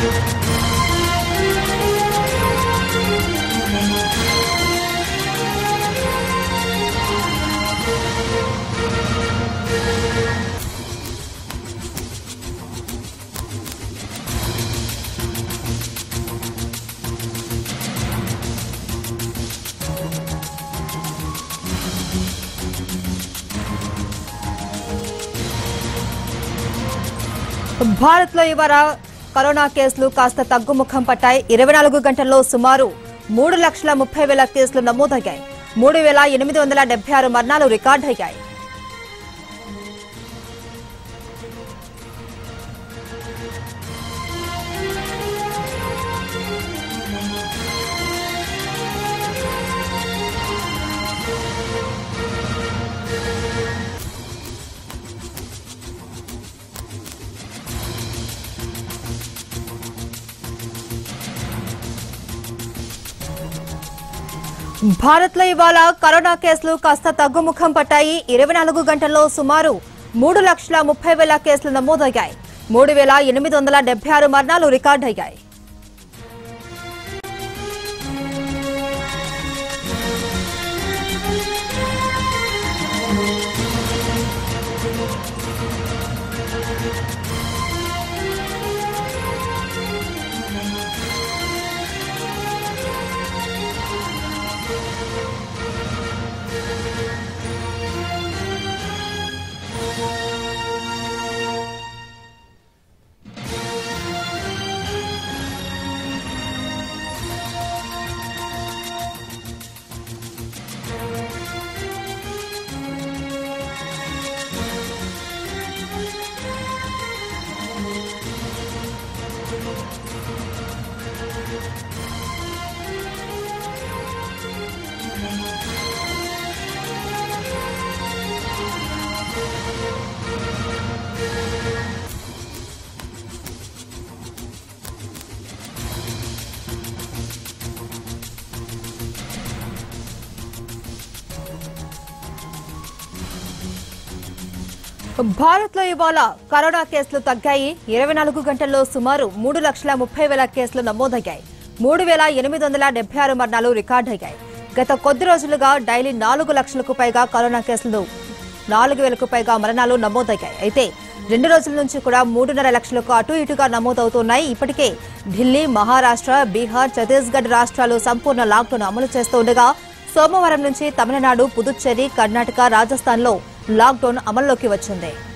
భారత్ లో ఇవాళ కరోనా కేసులు కాస్త తగ్గుముఖం పట్టాయి ఇరవై నాలుగు గంటల్లో సుమారు మూడు లక్షల ముప్పై వేల కేసులు నమోదయ్యాయి మూడు వేల ఎనిమిది వందల డెబ్బై ఆరు మరణాలు రికార్డయ్యాయి భారత్ లో ఇవాళ కరోనా కేసులు కాస్త తగ్గుముఖం పట్టాయి ఇరవై నాలుగు గంటల్లో సుమారు మూడు లక్షల ముప్పై వేల కేసులు నమోదయ్యాయి మూడు వేల ఎనిమిది వందల డెబ్బై ఆరు మరణాలు రికార్డయ్యాయి భారత్ లో ఇవాళ కరోనా కేసులు తగ్గాయి ఇరవై నాలుగు గంటల్లో సుమారు మూడు లక్షల ముప్పై వేల కేసులు నమోదయ్యాయి మూడు వేల ఎనిమిది వందల డెబ్బై ఆరు మరణాలు రికార్డయ్యాయి గత కొద్ది రోజులుగా డైలీ నాలుగు లక్షలకు పైగా కరోనా కేసులు నాలుగు వేలకు పైగా మరణాలు నమోదయ్యాయి అయితే రెండు రోజుల నుంచి కూడా మూడున్నర లక్షలకు అటు ఇటుగా నమోదవుతున్నాయి ఇప్పటికే ఢిల్లీ మహారాష్ట్ర బీహార్ ఛత్తీస్గఢ్ రాష్ట్రాలు సంపూర్ణ లాక్డౌన్ అమలు చేస్తుండగా సోమవారం నుంచి తమిళనాడు పుదుచ్చేరి కర్ణాటక రాజస్థాన్లో లాక్డౌన్ అమల్లోకి వచ్చింది